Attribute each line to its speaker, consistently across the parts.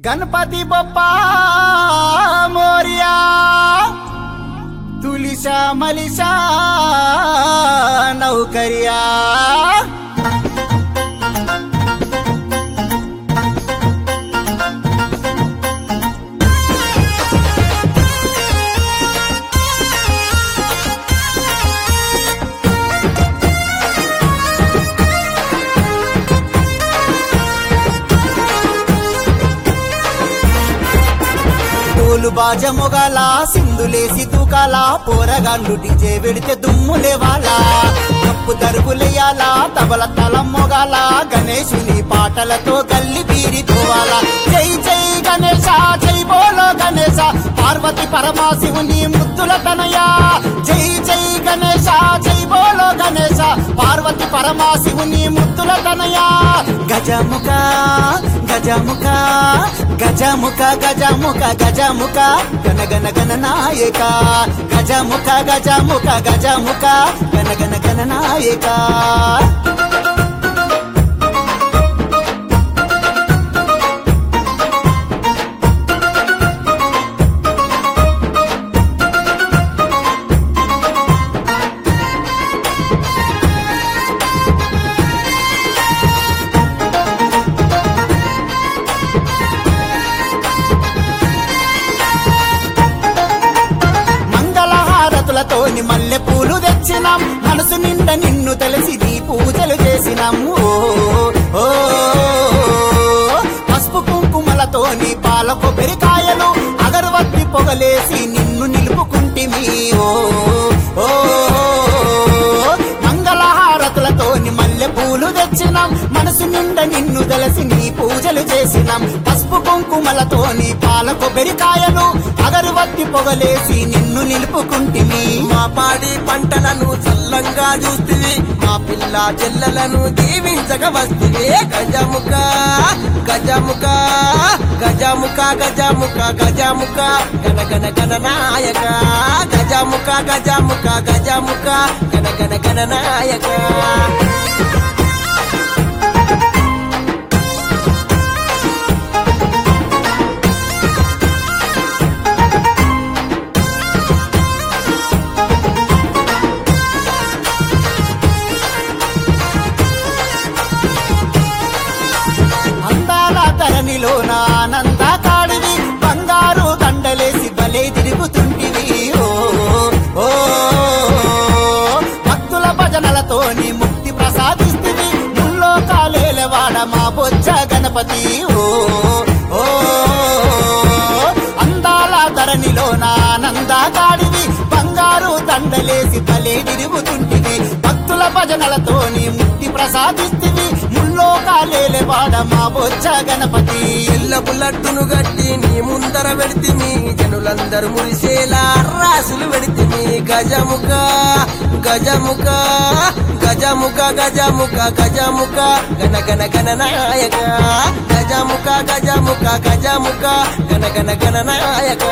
Speaker 1: గణపతి బొప్పా మోరియా తులిసా మలిసా నౌకర్యా తోలు బాజ మొగల సింధులేసి తూకాల పోరగాళ్ళు డిజే వెడితే దుమ్ములేవాలా తప్పు దరుగులేయాలా తబల తలం మొగాల గణేశుని పాటలతో గల్లి బీరి తోవాలా జై జై గణేశ జై బోలో గణేశ పార్వతి పరమాశివుని ముద్దుల తనయా జై జై గణేశ జై బోలో గణేశ పార్వతి పరమాశివుని ముద్దుల తనయా గజముఖ గజముఖ గజముఖ గజముఖ గజముఖ గన గన గణ నాయక గజముఖ గజముఖ గజముఖ గన గన గణ నాయక మంగళహారతులతోని మల్లె పూలు తెచ్చినాం మనసు నిండా నిన్ను తెలిసి నీ పూజలు చేసినాం ఓ ఓ, పసుపు కుంకుమలతోని పాల కొబ్బరికాయలు అగరవత్తి పొగలేసి నిన్ను నిలుపుకుంటిమి ఓ ఓ మంగళహారతులతోని మల్లె పూలు తెచ్చినాం మనసు నిండా నిన్ను తెలిసి నీ పూజలు చేసినాం పసుపు కుంకుమలతోని పాల కొబ్బరికాయలు అగరవత్తి పొగలేసి నిన్ను నిలుపుకుంటిమి
Speaker 2: మా పాడి పంటలను చల్లంగా చూస్తుంది మా పిల్ల చెల్లెలను దీవించక వస్తుంది గజముఖ గజముఖ గజముఖ గజముఖ గజముఖ గన గన గణ నాయక గజముఖ గజముఖ గజముఖ గన గన గణ నాయక
Speaker 1: అందాల ధరణిలోన ఆనంద కాడివి బంగారు దండలేసి భలే తిరుగుతుంటివి ఓ ఓ భక్తుల భజనలతోని ముక్తి ప్రసాదిస్తుంది ముల్లో కాలేలవాడ మా బొజ్జ గణపతి ఓ ఓ అందాల ధరణిలోన ఆనంద కాడివి బంగారు దండలేసి భలే తిరుగుతుంటివి భక్తుల భజనలతోని ముక్తి ప్రసాదిస్తుంది ముల్లో కాలేలే వాడ మా బొచ్చ గణపతి
Speaker 2: ఎల్ల బుల్లట్టును గట్టి నీ ముందర పెడితిమి జనులందరూ మురిసేలా రాసులు పెడితిమి గజముఖ గజముఖ గజముఖ గజముఖ గజముఖ గన గన గణ నాయక గజముఖ గజముఖ గజముఖ గన గన గణ నాయక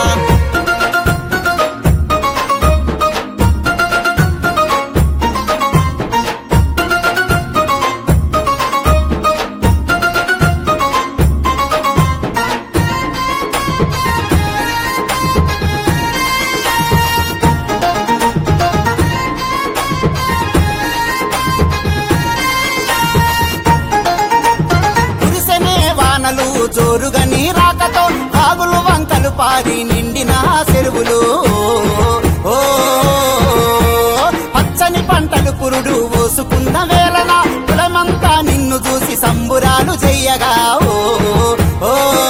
Speaker 1: కురిసెనే వానలు జోరుగా నీ రాకతో వాగులు వంకలు పారి నిండిన చెరువులు ఓ పచ్చని పంటలు పురుడు ఓసుకున్న వేళన కులమంతా నిన్ను చూసి సంబురాలు చెయ్యగా ఓ ఓ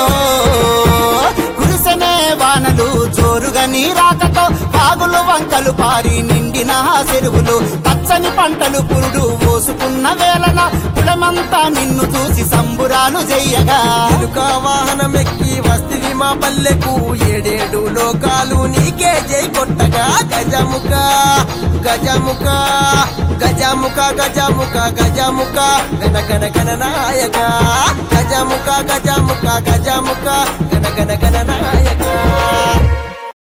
Speaker 1: కురిసెనే వానలు జోరుగా నీ రాకతో వాగులు వంకలు పారి నిండిన చెరువులు పచ్చని పంటలు పురుడు ఓసుకున్న వేళన కులమంతా నిన్ను చూసి సంబురాలు చెయ్యగా
Speaker 2: ఎలుక వాహనమెక్కి వస్తివి మా పల్లెకు ఏడేడు లోకాలు నీకే జై కొట్టగా గజముఖ గజముఖ గజముఖ గజముఖ గజముఖ గన గన గణ నాయక గజముఖ గజముఖ గజముఖ గన గన గణ నాయక